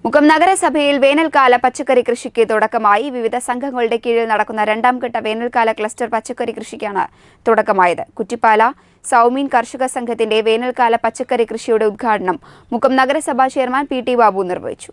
മുക്കം നഗരസഭയിൽ വേനൽക്കാല പച്ചക്കറി കൃഷിക്ക് തുടക്കമായി വിവിധ സംഘങ്ങളുടെ കീഴിൽ നടക്കുന്ന രണ്ടാം ഘട്ട വേനൽക്കാല ക്ലസ്റ്റർ പച്ചക്കറി കൃഷിക്കാണ് തുടക്കമായത് കുറ്റിപ്പാല സൗമീൻ കർഷക സംഘത്തിന്റെ വേനൽക്കാല പച്ചക്കറി കൃഷിയുടെ ഉദ്ഘാടനം മുക്കം നഗരസഭാ ചെയർമാൻ പി ടി ബാബു നിർവഹിച്ചു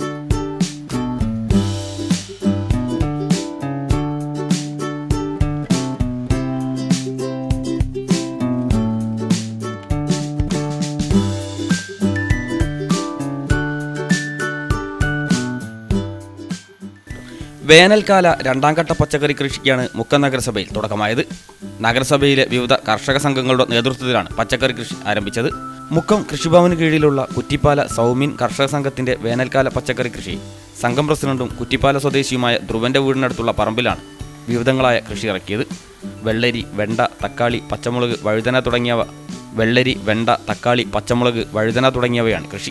വേനൽക്കാല രണ്ടാം ഘട്ട പച്ചക്കറി കൃഷിക്കാണ് മുക്കം നഗരസഭയിൽ തുടക്കമായത് നഗരസഭയിലെ വിവിധ കർഷക സംഘങ്ങളുടെ നേതൃത്വത്തിലാണ് പച്ചക്കറി കൃഷി ആരംഭിച്ചത് മുക്കം കൃഷിഭവന് കീഴിലുള്ള കുറ്റിപ്പാല സൗമീൻ കർഷക സംഘത്തിന്റെ വേനൽക്കാല പച്ചക്കറി കൃഷി സംഘം പ്രസിഡന്റും കുറ്റിപ്പാല സ്വദേശിയുമായ ധ്രുവന്റെ വീടിനടുത്തുള്ള പറമ്പിലാണ് വിവിധങ്ങളായ കൃഷി ഇറക്കിയത് വെള്ളരി വെണ്ട തക്കാളി പച്ചമുളക് വഴുതന തുടങ്ങിയവ വെള്ളരി വെണ്ട തക്കാളി പച്ചമുളക് വഴുതന തുടങ്ങിയവയാണ് കൃഷി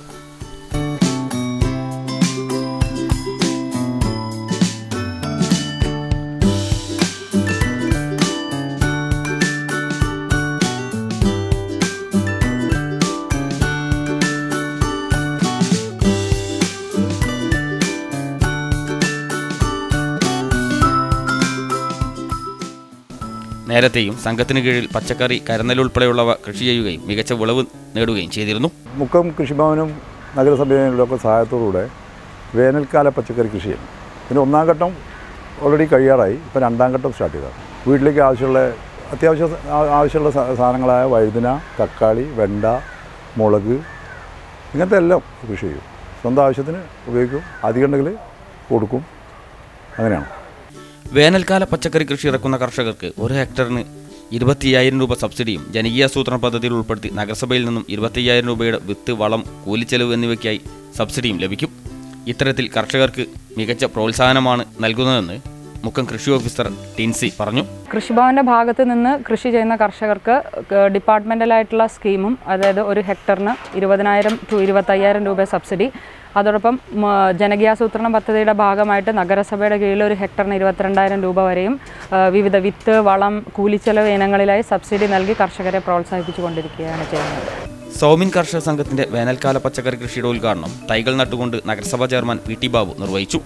നേരത്തെയും സംഘത്തിന് കീഴിൽ പച്ചക്കറി കരന്നൽ ഉൾപ്പെടെയുള്ളവ കൃഷി ചെയ്യുകയും മികച്ച വിളവ് നേടുകയും ചെയ്തിരുന്നു മുക്കം കൃഷിഭവനും നഗരസഭയുടെ സഹായത്തോടുകൂടെ വേനൽക്കാല പച്ചക്കറി കൃഷി ചെയ്യുന്നു പിന്നെ ഒന്നാം ഘട്ടം ഓൾറെഡി കഴിയാറായി ഇപ്പോൾ രണ്ടാം ഘട്ടം സ്റ്റാർട്ട് ചെയ്തതാണ് വീട്ടിലേക്ക് ആവശ്യമുള്ള അത്യാവശ്യ ആ- ആവശ്യമുള്ള സാ- സാധനങ്ങളായ വഴുതന തക്കാളി വെണ്ട മുളക് ഇങ്ങനത്തെ എല്ലാം കൃഷി ചെയ്യും സ്വന്തം ആവശ്യത്തിന് ഉപയോഗിക്കും അധികം ഉണ്ടെങ്കിൽ കൊടുക്കും അങ്ങനെയാണ് വേനൽക്കാല പച്ചക്കറി കൃഷി ഇറക്കുന്ന കർഷകർക്ക് ഒരു ഹെക്ടറിന് ഇരുപത്തിയ്യായിരം രൂപ സബ്സിഡിയും ജനകീയാസൂത്രണ പദ്ധതിയിൽ ഉൾപ്പെടുത്തി നഗരസഭയിൽ നിന്നും ഇരുപത്തിയ്യായിരം രൂപയുടെ വിത്ത് വളം കൂലിച്ചെലവ് എന്നിവയ്ക്കായി സബ്സിഡിയും ലഭിക്കും ഇത്തരത്തിൽ കർഷകർക്ക് മികച്ച പ്രോത്സാഹനമാണ് നൽകുന്നതെന്ന് മുക്കം കൃഷി ഓഫീസർ ടിൻസി പറഞ്ഞു കൃഷിഭവൻ്റെ ഭാഗത്ത് നിന്ന് കൃഷി ചെയ്യുന്ന കർഷകർക്ക് ക- ഡിപ്പാർട്ട്മെൻ്റലായിട്ടുള്ള സ്കീമും അതായത് ഒരു ഹെക്ടറിന് ഇരുപതിനായിരം ടു ഇരുപത്തയ്യായിരം രൂപ സബ്സിഡി അതോടൊപ്പം മ, ജനകീയാസൂത്രണ പദ്ധതിയുടെ ഭാഗമായിട്ട് നഗരസഭയുടെ കീഴിൽ ഒരു ഹെക്ടറിന് ഇരുപത്തിരണ്ടായിരം രൂപ വരെയും ആ, വിവിധ വിത്ത് വളം കൂലിച്ചെലവ് ഇനങ്ങളിലായി സബ്സിഡി നൽകി കർഷകരെ പ്രോത്സാഹിപ്പിച്ചുകൊണ്ടിരിക്കുകയാണ് ചെയ്യുന്നത് സൗമിൻ കർഷക സംഘത്തിന്റെ വേനൽക്കാല പച്ചക്കറി കൃഷിയുടെ ഉദ്ഘാടനം തൈകൾ നട്ടുകൊണ്ട് നഗരസഭാ ചെയർമാൻ പി ടി ബാബു നിർവഹിച്ചു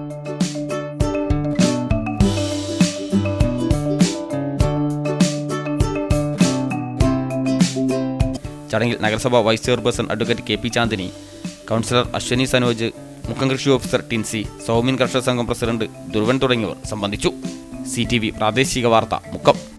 ചടങ്ങിൽ നഗരസഭ vice chairperson advocate K P Chandini councillor Ashwini Sanoj മുഖം കൃഷി ഓഫീസർ ടിൻസി സൗമിൻ കർഷക സംഘം പ്രസിഡന്റ് ദുർവൻ തുടങ്ങിയവർ സംബന്ധിച്ചു സി ടി വി പ്രാദേശിക വാർത്ത മുക്കം